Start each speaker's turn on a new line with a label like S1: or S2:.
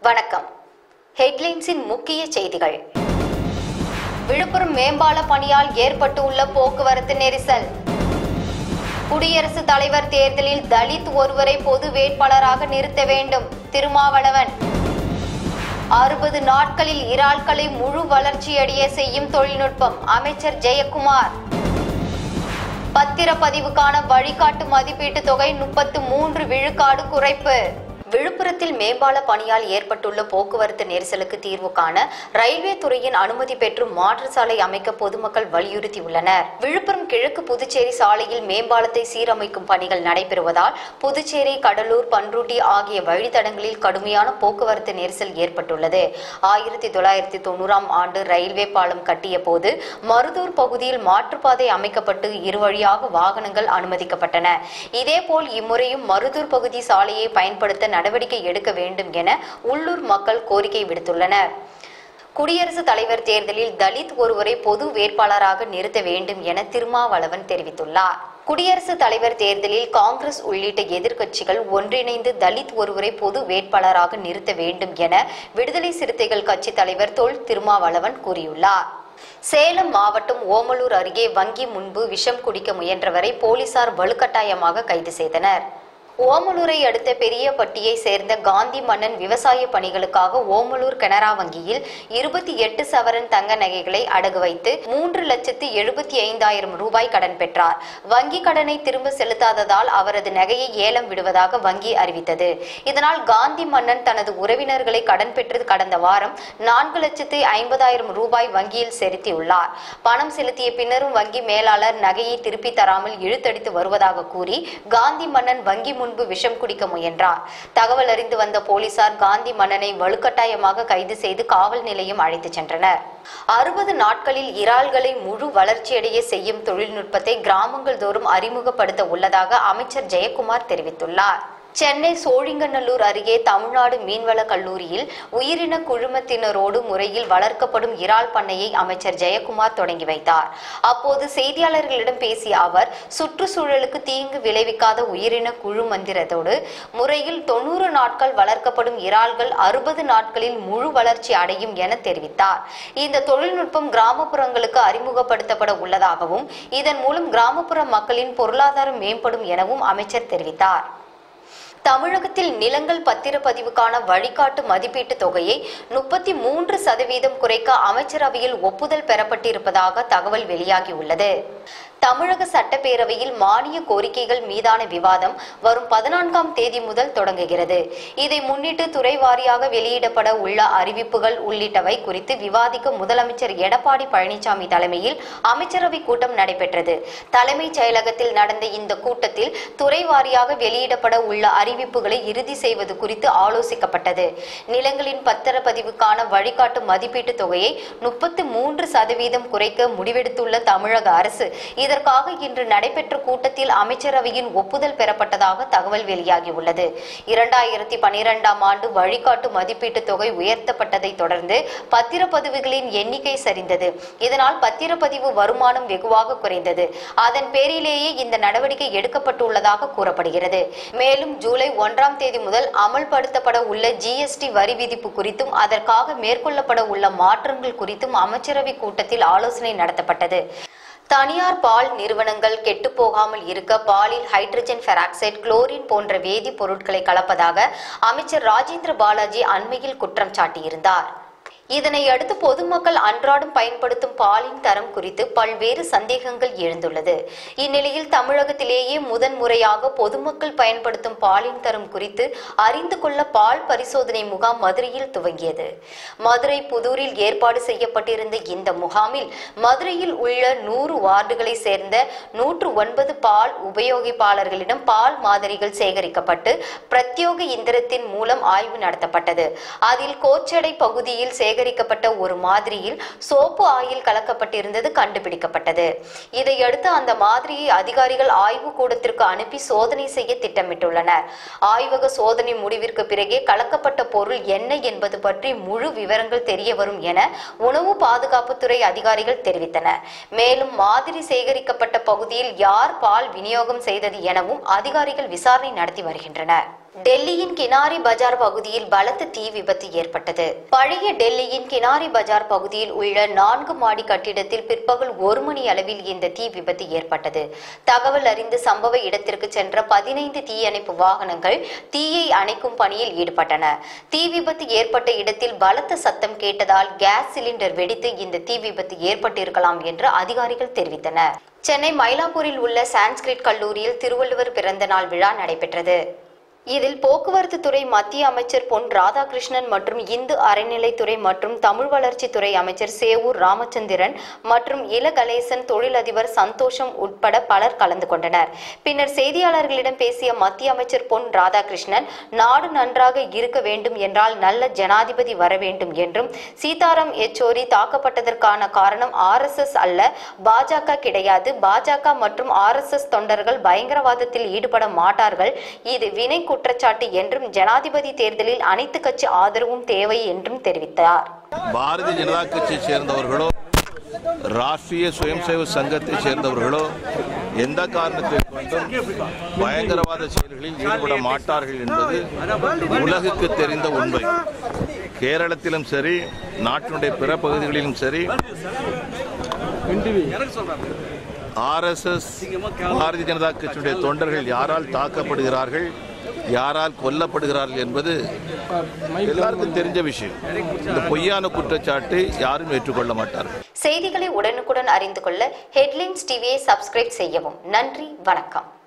S1: வணக்கம் ஹெட்லைன்ஸின் முக்கிய செய்திகள் விழுப்புரம் மேம்பால பணியால் ஏற்பட்டுள்ள போக்குவரத்து நெரிசல் குடியரசுத் தலைவர் தேர்தலில் தலித் ஒருவரை பொது வேட்பாளராக நிறுத்த வேண்டும் திருமாவளவன் அறுபது நாட்களில் இறால்களை முழு வளர்ச்சியடைய செய்யும் தொழில்நுட்பம் அமைச்சர் ஜெயக்குமார் பத்திரப்பதிவுக்கான வழிகாட்டு மதிப்பீட்டு தொகை முப்பத்து மூன்று விழுக்காடு குறைப்பு விழுப்புரத்தில் மேம்பால பணியால் ஏற்பட்டுள்ள போக்குவரத்து நெரிசலுக்கு தீர்வு காண ரயில்வே துறையின் அனுமதி பெற்று மாற்று சாலை அமைக்க பொதுமக்கள் வலியுறுத்தியுள்ளனர் விழுப்புரம் கிழக்கு புதுச்சேரி சாலையில் மேம்பாலத்தை சீரமைக்கும் பணிகள் நடைபெறுவதால் புதுச்சேரி கடலூர் பன்ருட்டி ஆகிய வழித்தடங்களில் கடுமையான போக்குவரத்து நெரிசல் ஏற்பட்டுள்ளது ஆயிரத்தி தொள்ளாயிரத்தி தொண்ணூறாம் ஆண்டு ரயில்வே பாலம் கட்டிய போது மருதூர் பகுதியில் மாற்றுப்பாதை அமைக்கப்பட்டு இருவழியாக வாகனங்கள் அனுமதிக்கப்பட்டன இதேபோல் இம்முறையும் மருதூர் பகுதி சாலையை பயன்படுத்த நடவடிக்கை எடுக்க வேண்டும் என உள்ளூர் மக்கள் கோரிக்கை விடுத்துள்ளனர் குடியரசுத் தலைவர் தேர்தலில் தலித் ஒருவரை பொது வேட்பாளராக நிறுத்த வேண்டும் என திருமாவளவன் தெரிவித்துள்ளார் குடியரசுத் தலைவர் தேர்தலில் காங்கிரஸ் உள்ளிட்ட எதிர்க்கட்சிகள் ஒன்றிணைந்து தலித் ஒருவரை பொது வேட்பாளராக நிறுத்த வேண்டும் என விடுதலை சிறுத்தைகள் கட்சித் தலைவர் தொல் திருமாவளவன் கூறியுள்ளார் சேலம் மாவட்டம் ஓமலூர் அருகே வங்கி முன்பு விஷம் குடிக்க முயன்றவரை போலீசார் வலுக்கட்டாயமாக கைது செய்தனர் ஓமலூரை அடுத்த பெரியபட்டியை சேர்ந்த காந்தி மன்னன் விவசாய பணிகளுக்காக ஓமலூர் கனரா வங்கியில் இருபத்தி எட்டு சவரன் தங்க நகைகளை அடகு வைத்து மூன்று லட்சத்து எழுபத்தி ஐந்தாயிரம் ரூபாய் கடன் பெற்றார் வங்கி கடனை திரும்ப செலுத்தாததால் அவரது நகையை ஏலம் விடுவதாக வங்கி அறிவித்தது இதனால் காந்தி மன்னன் தனது உறவினர்களை கடன் பெற்று கடந்த வாரம் நான்கு லட்சத்து ஐம்பதாயிரம் ரூபாய் வங்கியில் செலுத்தியுள்ளார் பணம் செலுத்திய பின்னரும் வங்கி மேலாளர் நகையை திருப்பி தராமல் இழுத்தடித்து வருவதாக கூறி காந்தி மன்னன் வங்கி முன்பு விஷம் குடிக்க முயன்றார் தகவல் அறிந்து வந்த போலீசார் காந்தி மன்னனை வலுக்கட்டாயமாக கைது செய்து காவல் நிலையம் அழைத்துச் சென்றனர் அறுபது நாட்களில் இறால்களை முழு வளர்ச்சியடைய செய்யும் தொழில்நுட்பத்தை கிராமங்கள் தோறும் அறிமுகப்படுத்த உள்ளதாக அமைச்சர் ஜெயக்குமார் தெரிவித்துள்ளார் சென்னை சோழிங்கநல்லூர் அருகே தமிழ்நாடு மீன்வள கல்லூரியில் உயிரின குழுமத்தினரோடு முறையில் வளர்க்கப்படும் இறால் பண்ணையை அமைச்சர் ஜெயக்குமார் தொடங்கி வைத்தார் அப்போது செய்தியாளர்களிடம் பேசிய அவர் சுற்றுச்சூழலுக்கு தீங்கு விளைவிக்காத உயிரின குழு மந்திரத்தோடு முறையில் தொண்ணூறு நாட்கள் வளர்க்கப்படும் இறால்கள் அறுபது நாட்களில் முழு வளர்ச்சி அடையும் என தெரிவித்தார் இந்த தொழில்நுட்பம் கிராமப்புறங்களுக்கு அறிமுகப்படுத்தப்பட உள்ளதாகவும் இதன் மூலம் கிராமப்புற மக்களின் பொருளாதாரம் மேம்படும் எனவும் அமைச்சர் தெரிவித்தார் தமிழகத்தில் நிலங்கள் பத்திரப்பதிவுக்கான வழிகாட்டு மதிப்பீட்டு தொகையை முப்பத்தி மூன்று சதவீதம் குறைக்க அமைச்சரவையில் ஒப்புதல் பெறப்பட்டிருப்பதாக தகவல் வெளியாகியுள்ளது தமிழக சட்டப்பேரவையில் மானிய கோரிக்கைகள் மீதான விவாதம் வரும் பதினான்காம் தேதி முதல் தொடங்குகிறது இதை முன்னிட்டு துறை வாரியாக வெளியிடப்பட உள்ள அறிவிப்புகள் உள்ளிட்டவை குறித்து விவாதிக்க முதலமைச்சர் எடப்பாடி பழனிசாமி தலைமையில் அமைச்சரவை கூட்டம் நடைபெற்றது தலைமைச் செயலகத்தில் நடந்த இந்த கூட்டத்தில் துறை வாரியாக வெளியிடப்பட உள்ள அறிவிப்புகளை இறுதி செய்வது குறித்து ஆலோசிக்கப்பட்டது நிலங்களின் பத்திரப்பதிவுக்கான வழிகாட்டு மதிப்பீட்டு தொகையை முப்பத்து மூன்று சதவீதம் குறைக்க முடிவெடுத்துள்ள தமிழக அரசு இதற்காக இன்று நடைபெற்ற கூட்டத்தில் அமைச்சரவையின் ஒப்புதல் பெறப்பட்டதாக தகவல் வெளியாகியுள்ளது இரண்டாயிரத்தி பனிரெண்டாம் ஆண்டு வழிகாட்டு மதிப்பீட்டு தொகை உயர்த்தப்பட்டதை தொடர்ந்து பத்திரப்பதிவுகளின் எண்ணிக்கை சரிந்தது இதனால் பத்திரப்பதிவு வருமானம் வெகுவாக குறைந்தது அதன் பேரிலேயே இந்த நடவடிக்கை எடுக்கப்பட்டுள்ளதாக கூறப்படுகிறது மேலும் ஜூலை ஒன்றாம் தேதி முதல் அமல்படுத்தப்பட உள்ள ஜிஎஸ்டி வரி விதிப்பு குறித்தும் அதற்காக மேற்கொள்ளப்பட உள்ள மாற்றங்கள் குறித்தும் அமைச்சரவை கூட்டத்தில் ஆலோசனை நடத்தப்பட்டது தனியார் பால் நிறுவனங்கள் கெட்டுப்போகாமல் இருக்க பாலில் ஹைட்ரஜன் பெராக்சைடு குளோரின் போன்ற வேதிப் பொருட்களை கலப்பதாக அமைச்சர் ராஜேந்திர பாலாஜி அண்மையில் குற்றம் சாட்டியிருந்தார் இதனை அடுத்து பொதுமக்கள் அன்றாடம் பயன்படுத்தும் பாலின் தரம் குறித்து பல்வேறு சந்தேகங்கள் எழுந்துள்ளது இந்நிலையில் தமிழகத்திலேயே முதன் முறையாக பொதுமக்கள் பயன்படுத்தும் பாலின் தரம் குறித்து அறிந்து கொள்ள பால் பரிசோதனை முகாம் மதுரையில் துவங்கியது மதுரை புதூரில் ஏற்பாடு செய்யப்பட்டிருந்த இந்த முகாமில் மதுரையில் உள்ள நூறு வார்டுகளை சேர்ந்த நூற்று ஒன்பது பால் உபயோகிப்பாளர்களிடம் பால் மாதிரிகள் சேகரிக்கப்பட்டு பிரத்யோக இயந்திரத்தின் மூலம் ஆய்வு நடத்தப்பட்டது அதில் கோச்சடை பகுதியில் சேகரி சேகரிக்கப்பட்ட ஒரு மாதிரியில் சோப்பு ஆயில் கலக்கப்பட்டிருந்தது கண்டுபிடிக்கப்பட்டது இதையடுத்து அந்த மாதிரியை அதிகாரிகள் ஆய்வு கூடத்திற்கு அனுப்பி சோதனை செய்ய திட்டமிட்டுள்ளனர் ஆய்வக சோதனை முடிவிற்கு பிறகே கலக்கப்பட்ட பொருள் என்ன என்பது பற்றி முழு விவரங்கள் தெரிய வரும் என உணவு பாதுகாப்புத்துறை அதிகாரிகள் தெரிவித்தனர் மேலும் மாதிரி சேகரிக்கப்பட்ட பகுதியில் யார் பால் விநியோகம் செய்தது எனவும் அதிகாரிகள் விசாரணை நடத்தி வருகின்றனர் டெல்லியின் கினாரி பஜார் பகுதியில் பலத்த தீ விபத்து ஏற்பட்டது பழைய டெல்லியின் கினாரி பஜார் பகுதியில் உள்ள நான்கு மாடி கட்டிடத்தில் பிற்பகல் ஒரு மணி அளவில் இந்த தீ விபத்து ஏற்பட்டது தகவல் அறிந்து சம்பவ இடத்திற்கு சென்ற பதினைந்து தீயணைப்பு வாகனங்கள் தீயை அணைக்கும் பணியில் ஈடுபட்டன தீ விபத்து ஏற்பட்ட இடத்தில் பலத்த சத்தம் கேட்டதால் கேஸ் சிலிண்டர் வெடித்து இந்த தீ விபத்து ஏற்பட்டிருக்கலாம் என்று அதிகாரிகள் தெரிவித்தனர் சென்னை மயிலாப்பூரில் உள்ள சான்ஸ்கிரிட் கல்லூரியில் திருவள்ளுவர் பிறந்த நாள் விழா நடைபெற்றது இதில் போக்குவரத்து துறை மத்திய அமைச்சர் பொன் ராதாகிருஷ்ணன் மற்றும் இந்து அறநிலைத்துறை மற்றும் தமிழ் வளர்ச்சித்துறை அமைச்சர் சேவூர் ராமச்சந்திரன் மற்றும் இளகணேசன் தொழிலதிபர் சந்தோஷம் உட்பட பலர் கலந்து கொண்டனர் பின்னர் செய்தியாளர்களிடம் பேசிய மத்திய அமைச்சர் பொன் ராதாகிருஷ்ணன் நாடு நன்றாக இருக்க வேண்டும் என்றால் நல்ல ஜனாதிபதி வர வேண்டும் என்றும் சீதாராம் யெச்சூரி தாக்கப்பட்டதற்கான காரணம் ஆர்எஸ்எஸ் அல்ல பாஜக கிடையாது பாஜக மற்றும் ஆர்எஸ்எஸ் தொண்டர்கள் பயங்கரவாதத்தில் ஈடுபட மாட்டார்கள் இது வினை குற்றச்சாட்டு என்றும் ஜனாதிபதி தேர்தலில் அனைத்து கட்சி ஆதரவும் தேவை என்றும் தெரிவித்தார்
S2: பாரதிய ஜனதா கட்சியை சேர்ந்தவர்களோ ராஷ்டிரிய சுயம் சேவக் சங்கத்தை சேர்ந்தவர்களோ எந்த காரணத்தை கொண்டும் பயங்கரவாத செயல்களில் ஈடுபட மாட்டார்கள் என்பது உலகுக்கு தெரிந்த உண்மை கேரளத்திலும் சரி நாட்டினுடைய பிற பகுதிகளிலும் சரி ஆர்எஸ்எஸ் பாரதிய ஜனதா கட்சியுடைய தொண்டர்கள் யாரால் தாக்கப்படுகிறார்கள் யாரால் கொல்லப்படுகிறார்கள் என்பது எல்லாருக்கும் தெரிஞ்ச விஷயம் இந்த பொய்யான குற்றச்சாட்டை யாரும் ஏற்றுக்கொள்ள மாட்டார்கள்
S1: செய்திகளை உடனுக்குடன் அறிந்து கொள்ள ஹெட்லைன்ஸ் டிவியை சப்ஸ்கிரைப் செய்யவும் நன்றி வணக்கம்